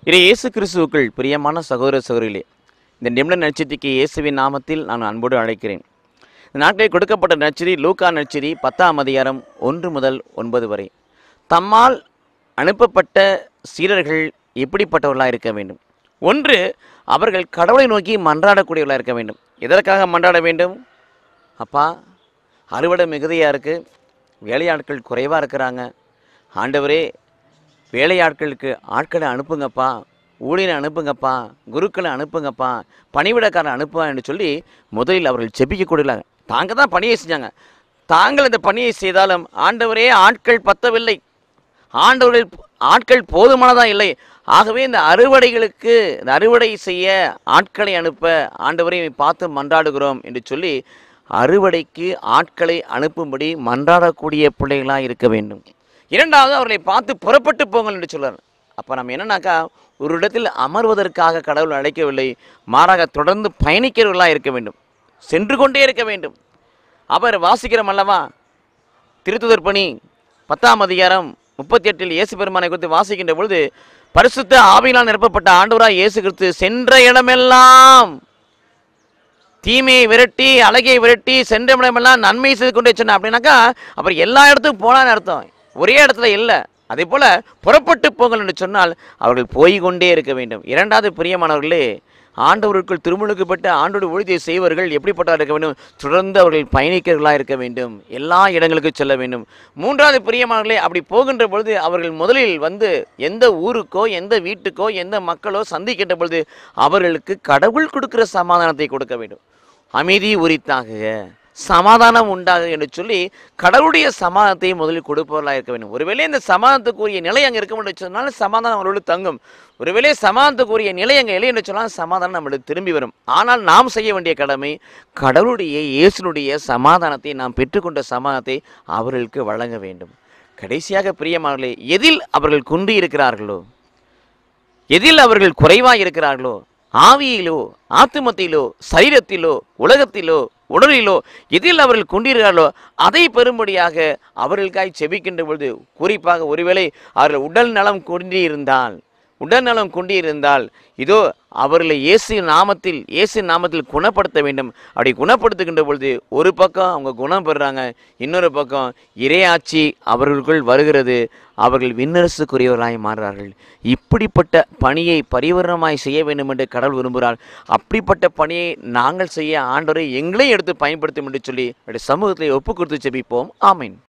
இறை இயேசு கிறிஸ்துவுக்குள் பிரியமான சகோதர சகோதரிகளே இந்த நிமிட நட்சத்திரிக்கு இயேசுவின் நாமத்தில் நான் அன்போடு அழைக்கிறேன் இந்த நாட்களில் கொடுக்கப்பட்ட நற்செய்தி லூக்கா நற்செய்தி பத்தாம் அதிகாரம் ஒன்று முதல் ஒன்பது வரை தம்மால் அனுப்பப்பட்ட சீடர்கள் எப்படிப்பட்டவர்களாக இருக்க வேண்டும் ஒன்று அவர்கள் கடவுளை நோக்கி மன்றாடக்கூடியவர்களாக இருக்க வேண்டும் எதற்காக மன்றாட வேண்டும் அப்பா அறுவடை மிகுதியாக இருக்குது வேலையாட்கள் குறைவாக இருக்கிறாங்க ஆண்டவரே வேலையாட்களுக்கு ஆட்களை அனுப்புங்கப்பா ஊழியரை அனுப்புங்கப்பா குருக்களை அனுப்புங்கப்பா பணிவிடக்காரரை அனுப்புவா என்று சொல்லி முதலில் அவர்கள் செபிக்க கூடல தாங்க தான் பணியை செஞ்சாங்க தாங்கள் இந்த பணியை செய்தாலும் ஆண்டவரே ஆட்கள் பத்தவில்லை ஆண்டவர்கள் ஆட்கள் போதுமானதாக இல்லை ஆகவே இந்த அறுவடைகளுக்கு இந்த அறுவடை செய்ய ஆட்களை அனுப்ப ஆண்டவரை பார்த்து மன்றாடுகிறோம் என்று சொல்லி அறுவடைக்கு ஆட்களை அனுப்பும்படி மன்றாடக்கூடிய பிள்ளைகளாக இருக்க வேண்டும் இரண்டாவது அவர்களை பார்த்து புறப்பட்டு போங்கள் என்று சொல்றார் அப்போ நம்ம என்னன்னாக்கா ஒரு இடத்தில் அமர்வதற்காக கடவுள் அழைக்கவில்லை மாறாக தொடர்ந்து பயணிக்கிறவர்களாக இருக்க வேண்டும் சென்று கொண்டே இருக்க வேண்டும் அவர் வாசிக்கிறோம் அல்லவா திருத்துதர் பணி பத்தாம் அதிகாரம் முப்பத்தி எட்டில் இயேசு பெருமானை குறித்து வாசிக்கின்ற பொழுது பரிசுத்த ஆவியினால் நிரப்பப்பட்ட ஆண்டவராய் இயேசு கிறிஸ்து சென்ற இடமெல்லாம் தீமையை விரட்டி அழகை விரட்டி சென்ற இடமெல்லாம் நன்மை செய்து கொண்டே சொன்ன அப்படின்னாக்கா அப்புறம் எல்லா இடத்துக்கும் போனான்னு அர்த்தம் ஒரே இடத்துல இல்லை அதே போல புறப்பட்டு போங்கள் என்று சொன்னால் அவர்கள் போய் கொண்டே இருக்க வேண்டும் இரண்டாவது பிரியமானவர்களே ஆண்டவருக்குள் திருமுழுக்குப்பட்ட ஆண்டோடு ஊழியை செய்வர்கள் எப்படிப்பட்டவர்கள் இருக்க வேண்டும் தொடர்ந்து அவர்கள் பயணிக்கிறவர்களாக இருக்க வேண்டும் எல்லா இடங்களுக்கு செல்ல வேண்டும் மூன்றாவது பிரியமானவர்களே அப்படி போகின்ற பொழுது அவர்கள் முதலில் வந்து எந்த ஊருக்கோ எந்த வீட்டுக்கோ எந்த மக்களோ சந்திக்கின்ற பொழுது அவர்களுக்கு கடவுள் கொடுக்கிற சமாதானத்தை கொடுக்க வேண்டும் அமைதி உரித்தாகுக சமாதானம் உண்டாகு என்று சொல்லி கடவுளுடைய சமாதானத்தை முதலில் கொடுப்பவர்களாக இருக்க வேண்டும் ஒருவேளை இந்த சமாதானத்துக்குரிய நிலை அங்கே இருக்க முடியும் சொன்னாலும் சமாதானம் அவர்களுக்கு தங்கும் ஒருவேளை சமாதானத்துக்குரிய நிலை அங்கே இல்லை என்று சொன்னால் சமாதானம் நம்மளுக்கு திரும்பி வரும் ஆனால் நாம் செய்ய வேண்டிய கடமை கடவுளுடைய இயேசுனுடைய சமாதானத்தை நாம் பெற்றுக்கொண்ட சமாதானத்தை அவர்களுக்கு வழங்க வேண்டும் கடைசியாக பிரியமானவர்களே எதில் அவர்கள் குன்றி இருக்கிறார்களோ எதில் அவர்கள் குறைவாக இருக்கிறார்களோ ஆவியிலோ ஆத்துமத்திலோ சரீரத்திலோ உலகத்திலோ உடலிலோ எதில் அவர்கள் கொண்டிருக்கிறார்களோ அதை பெறும்படியாக அவர்களுக்காய் செபிக்கின்ற பொழுது குறிப்பாக ஒருவேளை அவர்கள் உடல் நலம் கொண்டிருந்தால் உடல் நலம் கொண்டிருந்தால் இதோ அவர்களை இயேசு நாமத்தில் இயேசு நாமத்தில் குணப்படுத்த வேண்டும் அப்படி குணப்படுத்துகின்ற பொழுது ஒரு பக்கம் அவங்க குணம் பெறுறாங்க இன்னொரு பக்கம் இறையாட்சி அவர்களுக்குள் வருகிறது அவர்கள் விண்ணரசுக்குரியவர்களாய் மாறுறார்கள் இப்படிப்பட்ட பணியை பரிவரணமாய் செய்ய வேண்டும் என்று கடவுள் விரும்புகிறார் அப்படிப்பட்ட பணியை நாங்கள் செய்ய ஆண்டவரை எங்களையும் எடுத்து பயன்படுத்தும் என்று சொல்லி அவருடைய சமூகத்தை ஒப்பு கொடுத்து ஜெபிப்போம் ஆமீன்